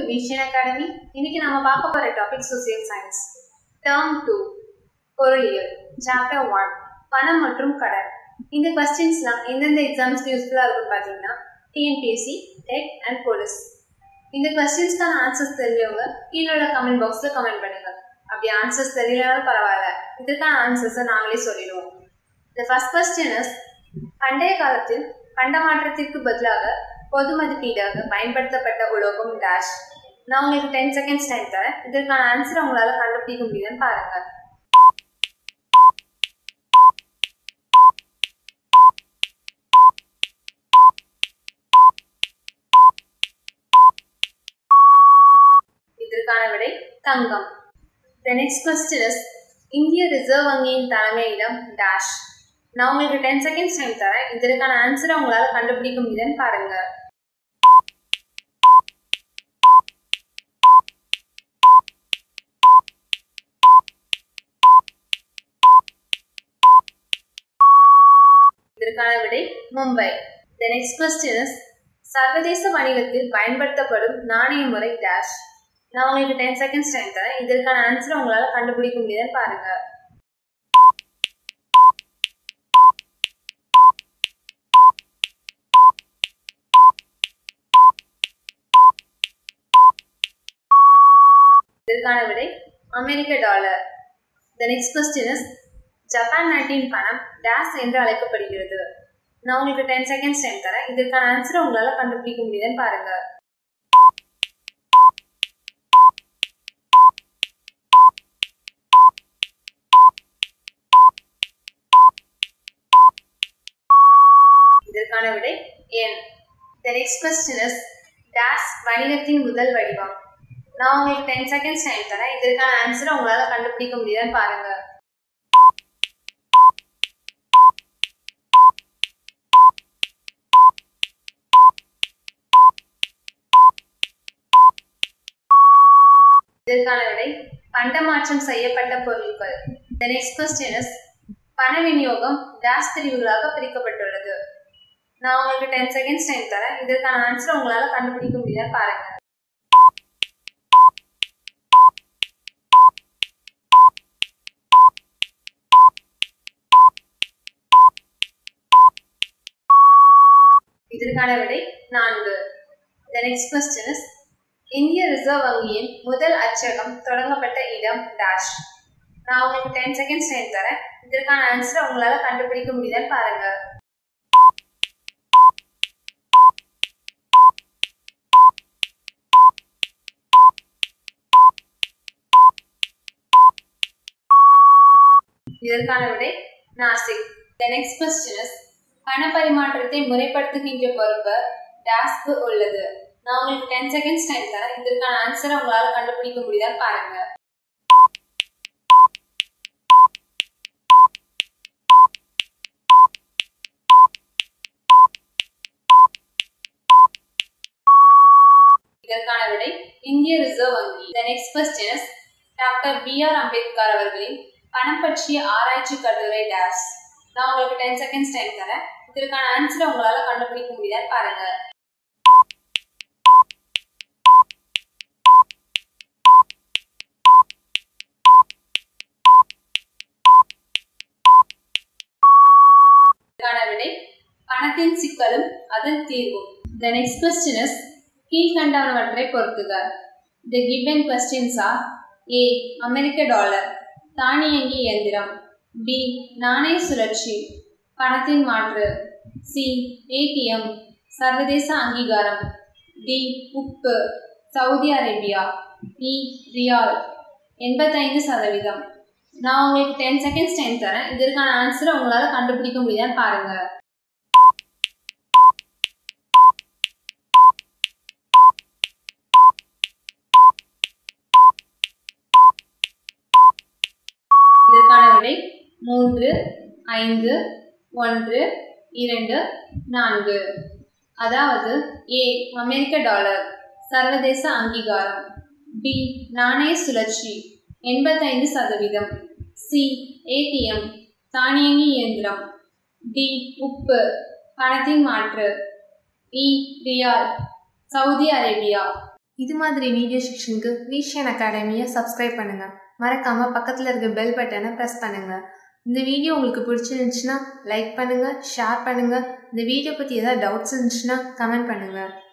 vision academy இன்னைக்கு நம்ம பார்க்க போற topic social science term two பொருளியல் சாப்டர் ஒன் பணம் மற்றும் கடன் இந்த கொஸ்டின்ஸ்லாம் எந்தெந்த எக்ஸாம்ஸ்க்கு யூஸ்ஃபுல்லாக இருக்கும்னு பார்த்தீங்கன்னா டிஎன்பிஎஸ்சி டெட் அண்ட் போலீஸ் இந்த கொஸ்டின்ஸ்க்கான ஆன்சர்ஸ் தெரிஞ்சவங்க கீழே உள்ள கமெண்ட் பாக்ஸில் கமெண்ட் பண்ணுங்க அப்படி ஆன்சர்ஸ் தெரியலனாலும் பரவாயில்ல இதற்கான ஆன்சர்ஸை நாங்களே சொல்லிடுவோம் இந்த ஃபர்ஸ்ட் கொஸ்டின் இஸ் பண்டைய காலத்தில் பண்டமாற்றத்திற்கு பதிலாக பொது மதிப்பீடாக பயன்படுத்தப்பட்ட உலோகம் டேஷ் நான் உங்களுக்கு டென் செகண்ட்ஸ் டைம் தரேன் இதற்கான ஆன்சர் உங்களால கண்டுபிடிக்க முடியுதுன்னு பாருங்க இதற்கான விடை தங்கம் த நெக்ஸ்ட் கொஸ்டின் இஸ் இந்திய ரிசர்வ் வங்கியின் தலைமையிடம் டேஷ் நான் உங்களுக்கு டென் செகண்ட்ஸ் டைம் தரேன் இதற்கான ஆன்சரை உங்களால கண்டுபிடிக்க முடியுதுன்னு பாருங்க இதற்கான விடை Mumbai the next question is சர்வதேச வணிகத்தில் பயன்படுத்தப்படும் நாணய முறை டேஷ் நான் உங்களுக்கு டென் செகண்ட்ஸ் டைம் தரேன் இதற்கான ஆன்சரை உங்களால கண்டுபிடிக்க முடியுதுன்னு பாருங்க இதற்கான விடை அமெரிக்க dollar the next question is Japan நாட்டின் பணம் டேஸ் என்று அழைக்கப்படுகிறது நான் உங்களுக்கு டென் செகண்ட்ஸ் டைம் தரேன் இதற்கான ஆன்சரை உங்களால கண்டுபிடிக்க முடியுதுன்னு பாருங்க இதற்கான விடை என் the next question is dash வணிகத்தின் முதல் வடிவம் நான் உங்களுக்கு டென் செகண்ட்ஸ் டைம் தரேன் இதற்கான ஆன்சரை உங்களால கண்டுபிடிக்க முடியுதான்னு பாருங்க இதற்கான விடை பண்டமாற்றம் செய்யப்பட்ட பொருட்கள் த நெக்ஸ்ட் கொஸ்டின் இஸ் பண விநியோகம் டேஸ் பிரிவுகளாக பிரிக்கப்பட்டுள்ளது நான் உங்களுக்கு டென் செகண்ட்ஸ் டைம் தரேன் இதற்கான ஆன்சர் உங்களால கண்டுபிடிக்க முடியாது பாருங்க இதற்கான விடை நான்கு த நெக்ஸ்ட் கொஸ்டின் இஸ் இந்திய ரிசர்வ் வங்கியின் முதல் அச்சகம் தொடங்கப்பட்ட இடம் டேஷ் நான் உங்களுக்கு டென் செகண்ட்ஸ் டைம் தரேன் இதற்கான ஆன்சரை உங்களால கண்டுபிடிக்க முடியுதான்னு பாருங்க இதற்கான விடை Nashik the next question is பண பரிமாற்றத்தை முறைப்படுத்துகின்ற பொறுப்பு டாஸ்க்கு உள்ளது நான் உங்களுக்கு டென் செகண்ட்ஸ் டைம் தரேன் இதற்கான ஆன்சரை உங்களால கண்டுபிடிக்க முடியுதான்னு பாருங்க இதற்கான விடை இந்திய ரிசர்வ் வங்கி the next question is doctor B R Ambedkar அவர்களின் பணம் பற்றிய ஆராய்ச்சி கட்டுரை டேஸ் நான் உங்களுக்கு டென் செகண்ட்ஸ் டைம் தரேன் இதற்கான ஆன்சரை உங்களால கண்டுபிடிக்க முடியாது பாருங்க இதற்கான விடை பணத்தின் சிக்கலும் அதன் தீர்வும் த நெக்ஸ்ட் கொஸ்டின் இஸ் கீழ்கண்டவனவற்றை பொறுத்துக the given questions are A அமெரிக்க டாலர் தானியங்கி இயந்திரம் பி நாணய சுழற்சி பணத்தின் மாற்று சி ஏடிஎம் சர்வதேச அங்கீகாரம் டி உப்பு சவுதி அரேபியா இ ரியால் எண்பத்தைந்து சதவீதம் நான் உங்களுக்கு டென் செகண்ட்ஸ் டைம் தரேன் இதற்கான ஆன்சரை உங்களால் கண்டுபிடிக்க முடியுதான்னு பாருங்க இதற்கான விடை மூன்று ஐந்து ஒன்று இரண்டு நான்கு அதாவது ஏ அமெரிக்க டாலர் சர்வதேச அங்கீகாரம் பி நாணய சுழற்சி எண்பத்தைந்து சதவீதம் சி ஏடிஎம் தானியங்கி இயந்திரம் டி உப்பு பணத்தின் மாற்று இ ரியால் சவுதி அரேபியா இது மாதிரி வீடியோ செக்ஷனுக்கு விஷன் அகாடமியை சப்ஸ்கிரைப் பண்ணுங்கள் மறக்காமல் பக்கத்தில் இருக்க பெல் பட்டனை ப்ரெஸ் பண்ணுங்கள் இந்த வீடியோ உங்களுக்கு பிடிச்சிருந்துச்சுன்னா லைக் பண்ணுங்கள் ஷேர் பண்ணுங்கள் இந்த வீடியோ பற்றி ஏதாவது டவுட்ஸ் இருந்துச்சுன்னா கமெண்ட் பண்ணுங்கள்